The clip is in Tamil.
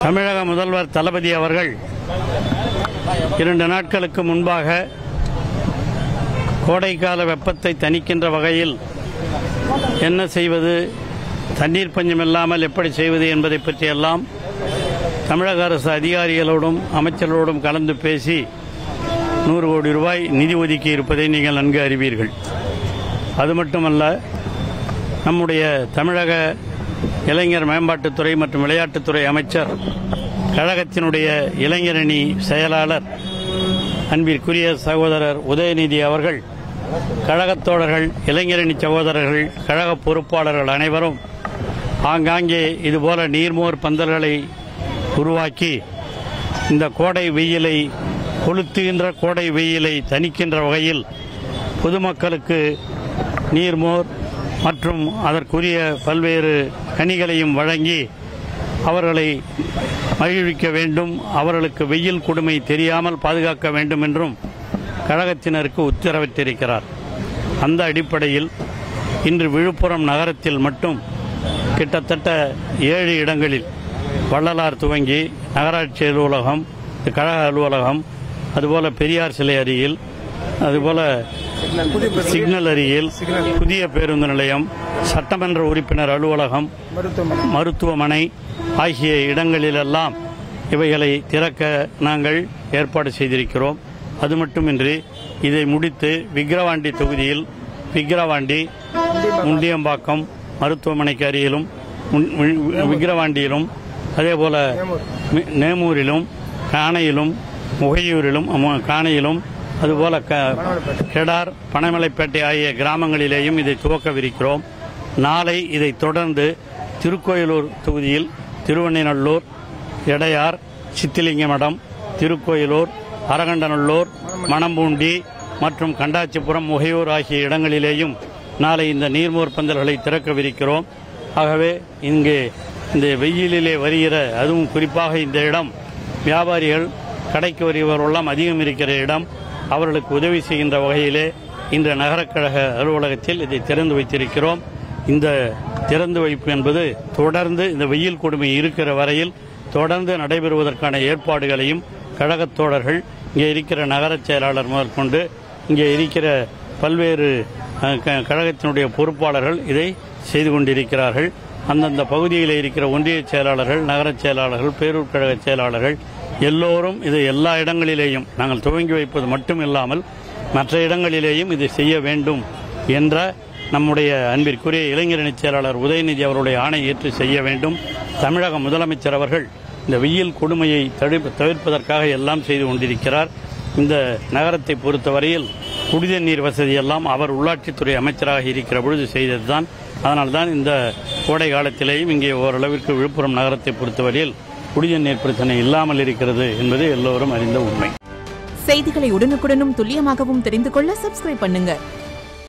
தமிழக முதல்வர் தளபதி அவர்கள் இரண்டு நாட்களுக்கு முன்பாக கோடைக்கால வெப்பத்தை தணிக்கின்ற வகையில் என்ன செய்வது தண்ணீர் பஞ்சம் இல்லாமல் எப்படி செய்வது என்பதை பற்றியெல்லாம் தமிழக அரசு அதிகாரிகளோடும் அமைச்சர்களோடும் கலந்து பேசி நூறு கோடி ரூபாய் நிதி ஒதுக்கி இருப்பதை நீங்கள் நன்கு அறிவீர்கள் அது மட்டுமல்ல நம்முடைய தமிழக இளைஞர் மேம்பாட்டுத்துறை மற்றும் விளையாட்டுத்துறை அமைச்சர் கழகத்தினுடைய இளைஞரணி செயலாளர் அன்பிற்குரிய சகோதரர் உதயநிதி அவர்கள் கழகத் தோழர்கள் இளைஞரணி சகோதரர்கள் கழக பொறுப்பாளர்கள் அனைவரும் ஆங்காங்கே இதுபோல நீர்மோர் பந்தல்களை உருவாக்கி இந்த கோடை வெயிலை கொளுத்துகின்ற கோடை வெயிலை தணிக்கின்ற வகையில் பொதுமக்களுக்கு நீர்மோர் மற்றும் அதற்குரிய பல்வேறு கனிகளையும் வழங்கி அவர்களை மகிழ்விக்க வேண்டும் அவர்களுக்கு வெயில் கொடுமை தெரியாமல் பாதுகாக்க வேண்டும் என்றும் கழகத்தினருக்கு உத்தரவிட்டிருக்கிறார் அந்த அடிப்படையில் இன்று விழுப்புரம் நகரத்தில் மட்டும் கிட்டத்தட்ட ஏழு இடங்களில் வள்ளலார் துவங்கி நகராட்சி அலுவலகம் கழக அலுவலகம் அதுபோல பெரியார் சிலை அருகில் அதுபோல சிக்னல் அருகில் புதிய பேருந்து நிலையம் சட்டமன்ற உறுப்பினர் அலுவலகம் மருத்துவமனை ஆகிய இடங்களிலெல்லாம் இவைகளை திறக்க நாங்கள் ஏற்பாடு செய்திருக்கிறோம் அது மட்டுமின்றி இதை முடித்து விக்கிரவாண்டி தொகுதியில் விக்கிரவாண்டி முண்டியம்பாக்கம் மருத்துவமனைக்கு அருகிலும் முன்- வி- விக்கிரவாண்டியிலும் அதேபோல மி- நேமூரிலும் காணையிலும் முகையூரிலும் அம்ம- காணையிலும் அதுபோல க- கெடார் பனைமலைப்பேட்டை ஆகிய கிராமங்களிலேயும் இதை துவக்கவிருக்கிறோம் நாளை இதை தொடர்ந்து திருக்கோயிலூர் தொகுதியில் திருவண்ணைநல்லூர் எடையார் சித்திலிங்கமடம் திருக்கோயிலூர் அரகண்டநல்லூர் மணம்பூண்டி மற்றும் கண்டாச்சிபுரம் முகையூர் ஆகிய இடங்களிலேயும் நாளை இந்த நீர்மோர் பந்தல்களை திறக்கவிருக்கிறோம் ஆகவே இங்கே இந்த வெயிலிலே வருகிற அதுவும் குறிப்பாக இந்த இடம் வியாபாரிகள் கடைக்கு வருபவரெல்லாம் அதிகம் இருக்கிற இடம் அவர்களுக்கு உதவி செய்கின்ற வகையிலே இன்று நகரக்கழக அலுவலகத்தில் இதை திறந்து வைத்திருக்கிறோம் இந்த திறந்து வைப்பு என்பது தொடர்ந்து இந்த வெயில் கொடுமை இருக்கிற வரையில் தொடர்ந்து நடைபெறுவதற்கான ஏற்பாடுகளையும் கழகத் தோழர்கள் இங்கே இருக்கிற நகரச் செயலாளர் முதற்கொண்டு இங்கே இருக்கிற பல்வேறு அஹ், க- கழகத்தினுடைய பொறுப்பாளர்கள் இதை செய்து கொண்டிருக்கிறார்கள் அந்தந்த பகுதியில் இருக்கிற ஒன்றிய செயலாளர்கள் நகரச் செயலாளர்கள் பேரூர் கழக செயலாளர்கள் எல்லோரும் இது எல்லா இடங்களிலேயும் நாங்கள் துவங்கி வைப்பது மட்டும் இல்லாமல் மற்ற இடங்களிலேயும் இது செய்ய வேண்டும் என்ற நம்முடைய அன்பிற்குரிய இளைஞரணி செயலாளர் உதயநிதி அவருடைய ஆணை ஏற்று செய்ய வேண்டும் தமிழக முதலமைச்சர் அவர்கள் இந்த வெயில் கொடுமையை தடுப்பு தவிர்ப்பதற்காக எல்லாம் செய்து கொண்டிருக்கிறார் இந்த நகரத்தை பொறுத்தவரையில் குடிநீர் நீர் வசதியெல்லாம் அவர் உள்ளாட்சித்துறை அமைச்சராக இருக்கிற பொழுது செய்ததுதான் அதனால்தான் இந்த கோடை காலத்திலேயும் இங்கே ஓரளவிற்கு விழுப்புரம் நகரத்தை பொறுத்தவரையில் குடிநீர் நீர் பிரச்சனை இல்லாமல் இருக்கிறது என்பது எல்லோரும் அறிந்த உண்மை செய்திகளை உடனுக்குடனும் துல்லியமாகவும் தெரிந்து கொள்ள சப்ஸ்கிரைப் பண்ணுங்க